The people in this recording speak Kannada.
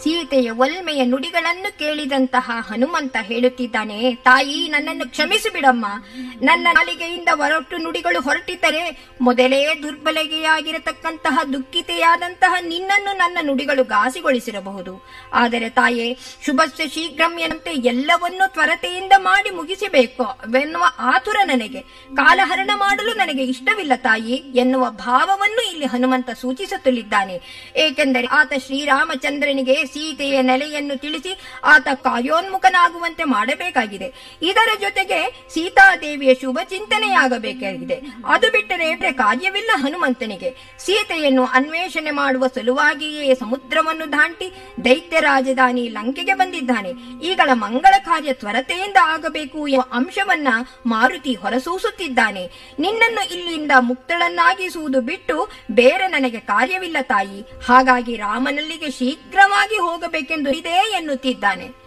ಸೀತೆಯ ಒಲ್ಮೆಯ ನುಡಿಗಳನ್ನು ಕೇಳಿದಂತಹ ಹನುಮಂತ ಹೇಳುತ್ತಿದ್ದಾನೆ ತಾಯಿ ನನ್ನನ್ನು ಕ್ಷಮಿಸಿ ಬಿಡಮ್ಮ ನನ್ನ ನಾಲಿಗೆಯಿಂದ ಹೊರಟು ನುಡಿಗಳು ಹೊರಟಿದ್ದರೆ ಮೊದಲೇ ದುರ್ಬಲಗೆಯಾಗಿರತಕ್ಕಂತಹ ದುಃಖಿತೆಯಾದಂತಹ ನಿನ್ನನ್ನು ನನ್ನ ನುಡಿಗಳು ಘಾಸಿಗೊಳಿಸಿರಬಹುದು ಆದರೆ ತಾಯೇ ಶುಭಸ್ಯ ಶೀಘ್ರಮ್ಯನಂತೆ ಎಲ್ಲವನ್ನೂ ತ್ವರತೆಯಿಂದ ಮಾಡಿ ಮುಗಿಸಬೇಕು ಎನ್ನುವ ಆತುರ ನನಗೆ ಕಾಲಹರಣ ಮಾಡಲು ನನಗೆ ಇಷ್ಟವಿಲ್ಲ ತಾಯಿ ಎನ್ನುವ ಭಾವವನ್ನು ಇಲ್ಲಿ ಹನುಮಂತ ಸೂಚಿಸುತ್ತಲಿದ್ದಾನೆ ಏಕೆಂದರೆ ಆತ ಶ್ರೀರಾಮಚಂದ್ರನಿಗೆ ಸೀತೆಯ ನೆಲೆಯನ್ನು ತಿಳಿಸಿ ಆತ ಕಾರ್ಯೋನ್ಮುಖನಾಗುವಂತೆ ಮಾಡಬೇಕಾಗಿದೆ ಇದರ ಜೊತೆಗೆ ಸೀತಾದೇವಿಯ ಶುಭ ಚಿಂತನೆಯಾಗಬೇಕಾಗಿದೆ ಅದು ಬಿಟ್ಟರೆ ಬೇರೆ ಕಾರ್ಯವಿಲ್ಲ ಹನುಮಂತನಿಗೆ ಸೀತೆಯನ್ನು ಅನ್ವೇಷಣೆ ಮಾಡುವ ಸಲುವಾಗಿಯೇ ಸಮುದ್ರವನ್ನು ದಾಟಿ ದೈತ್ಯ ರಾಜಧಾನಿ ಲಂಕೆಗೆ ಬಂದಿದ್ದಾನೆ ಈಗಳ ಮಂಗಳ ಕಾರ್ಯ ತ್ವರತೆಯಿಂದ ಆಗಬೇಕು ಎಂಬ ಅಂಶವನ್ನ ಮಾರುತಿ ಹೊರಸೂಸುತ್ತಿದ್ದಾನೆ ನಿನ್ನನ್ನು ಇಲ್ಲಿಂದ ಮುಕ್ತಳನ್ನಾಗಿಸುವುದು ಬಿಟ್ಟು ಬೇರೆ ನನಗೆ ಕಾರ್ಯವಿಲ್ಲ ತಾಯಿ ಹಾಗಾಗಿ ರಾಮನಲ್ಲಿಗೆ ಶೀಘ್ರವಾಗಿ ಹೋಗಬೇಕೆಂದು ಇದೇ ಎನ್ನುತ್ತಿದ್ದಾನೆ